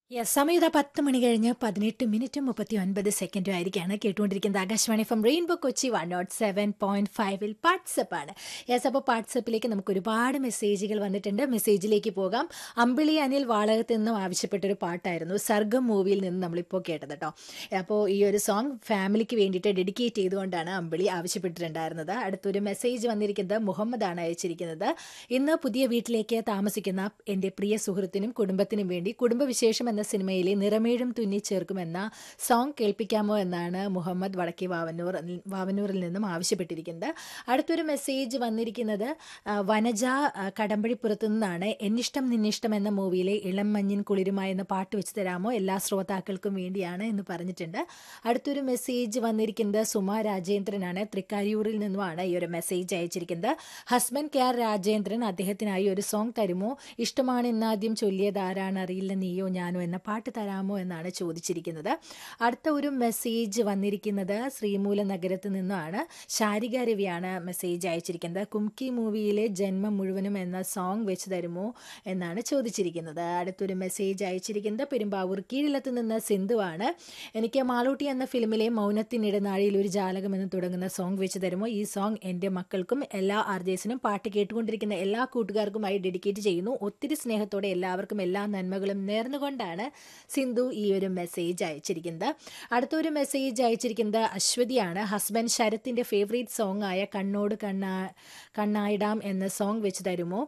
yes സമയത്ത് പത്ത് മണി കഴിഞ്ഞ് പതിനെട്ട് മിനിറ്റും മുപ്പത്തി ഒൻപത് സെക്കൻഡും ആയിരിക്കാണ് കേട്ടുകൊണ്ടിരിക്കുന്നത് Akashvani from rainbow Kochi one nought seven point ഫൈവിൽ വാട്സപ്പ് ആണ് യെസ് അപ്പോൾ വാട്സപ്പിലേക്ക് നമുക്ക് ഒരുപാട് മെസ്സേജുകൾ വന്നിട്ടുണ്ട് മെസ്സേജിലേക്ക് പോകാം അമ്പിളി അനിൽ വാളകത്ത് നിന്നും ആവശ്യപ്പെട്ടൊരു പാട്ടായിരുന്നു സർഗം മൂവിയിൽ നിന്ന് നമ്മളിപ്പോൾ കേട്ടത് കേട്ടോ അപ്പോൾ ഈ ഒരു സോങ് ഫാമിലിക്ക് വേണ്ടിയിട്ട് ഡെഡിക്കേറ്റ് ചെയ്തുകൊണ്ടാണ് അമ്പിളി ആവശ്യപ്പെട്ടിട്ടുണ്ടായിരുന്നത് അടുത്തൊരു മെസ്സേജ് വന്നിരിക്കുന്നത് മുഹമ്മദ് ആണ് അയച്ചിരിക്കുന്നത് ഇന്ന് പുതിയ വീട്ടിലേക്ക് താമസിക്കുന്ന എൻ്റെ പ്രിയ സുഹൃത്തിനും കുടുംബത്തിനും വേണ്ടി കുടുംബവിശേഷം എന്ന സിനിമയിലെ നിറമേഴും തുന്നി ചേർക്കുമെന്ന സോങ് കേൾപ്പിക്കാമോ എന്നാണ് മുഹമ്മദ് വടക്കേ വാവന്നൂർ വാവന്നൂരിൽ നിന്നും ആവശ്യപ്പെട്ടിരിക്കുന്നത് അടുത്തൊരു മെസ്സേജ് വന്നിരിക്കുന്നത് ആ, വനജ ആ, കടമ്പഴിപ്പുറത്തു നിന്നാണ് എന്നിഷ്ടം നിന്നിഷ്ടം എന്ന മൂവിയിലെ ഇളം മഞ്ഞിൻ കുളിരുമായി എന്ന പാട്ട് വെച്ച് തരാമോ എല്ലാ ശ്രോതാക്കൾക്കും വേണ്ടിയാണ് എന്ന് പറഞ്ഞിട്ടുണ്ട് അടുത്തൊരു മെസ്സേജ് വന്നിരിക്കുന്നത് സുമ രാജേന്ദ്രനാണ് തൃക്കാരിയൂരിൽ നിന്നുമാണ് ഈ ഒരു മെസ്സേജ് അയച്ചിരിക്കുന്നത് ഹസ്ബൻഡ് കെ ആർ രാജേന്ദ്രൻ അദ്ദേഹത്തിനായി ഒരു സോങ് തരുമോ ഇഷ്ടമാണ് ഇന്നാദ്യം ചൊല്ലിയത് ആരാണ് അറിയില്ല നീയോ ഞാനോ എന്ന പാട്ട് തരാമോ എന്നാണ് ചോദിച്ചിരിക്കുന്നത് അടുത്ത ഒരു മെസ്സേജ് വന്നിരിക്കുന്നത് ശ്രീമൂല നഗരത്ത് നിന്നാണ് ശാരിക രവിയാണ് മെസ്സേജ് അയച്ചിരിക്കുന്നത് കുംകി മൂവിയിലെ ജന്മം മുഴുവനും എന്ന സോങ് വെച്ച് തരുമോ എന്നാണ് ചോദിച്ചിരിക്കുന്നത് അടുത്തൊരു മെസ്സേജ് അയച്ചിരിക്കുന്നത് പെരുമ്പാവൂർ കീഴിലത്ത് നിന്ന് സിന്ധുവാണ് എനിക്ക് മാളൂട്ടി എന്ന ഫിലിമിലെ മൗനത്തിനിടനാഴിയിൽ ഒരു ജാലകം എന്ന് തുടങ്ങുന്ന സോങ് വെച്ച് തരുമോ ഈ സോങ് എൻ്റെ മക്കൾക്കും എല്ലാ ആർജേസിനും പാട്ട് കേട്ടുകൊണ്ടിരിക്കുന്ന എല്ലാ കൂട്ടുകാർക്കുമായി ഡെഡിക്കേറ്റ് ചെയ്യുന്നു ഒത്തിരി സ്നേഹത്തോടെ എല്ലാവർക്കും എല്ലാ നന്മകളും നേർന്നുകൊണ്ടാണ് സിന്ധു ഈ ഒരു മെസ്സേജ് അയച്ചിരിക്കുന്നത് അടുത്തൊരു മെസ്സേജ് അയച്ചിരിക്കുന്നത് അശ്വതിയാണ് ഹസ്ബൻഡ് ശരത്തിന്റെ ഫേവറേറ്റ് സോങ് ആയ കണ്ണോട് കണ്ണാ കണ്ണായിടാം എന്ന സോങ് വെച്ച് തരുമോ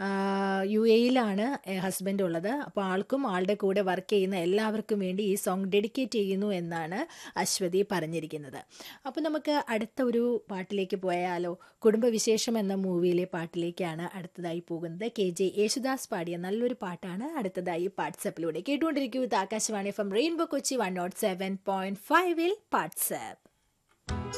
ആഹ് യു എയിലാണ് ഹസ്ബൻഡ് ഉള്ളത് അപ്പോൾ ആൾക്കും ആളുടെ കൂടെ വർക്ക് ചെയ്യുന്ന എല്ലാവർക്കും വേണ്ടി ഈ സോങ് ഡെഡിക്കേറ്റ് ചെയ്യുന്നു എന്നാണ് അശ്വതി പറഞ്ഞിരിക്കുന്നത് അപ്പോൾ നമുക്ക് അടുത്ത ഒരു പാട്ടിലേക്ക് പോയാലോ കുടുംബവിശേഷം എന്ന മൂവിയിലെ പാട്ടിലേക്കാണ് അടുത്തതായി പോകുന്നത് കെ ജെ യേശുദാസ് പാടിയ നല്ലൊരു പാട്ടാണ് അടുത്തതായി വാട്സപ്പിലൂടെ കേട്ടുകൊണ്ടിരിക്കൂ ഇത് Akashvani from rainbow Kochi one nought seven point ഫൈവിൽ വാട്സാപ്പ്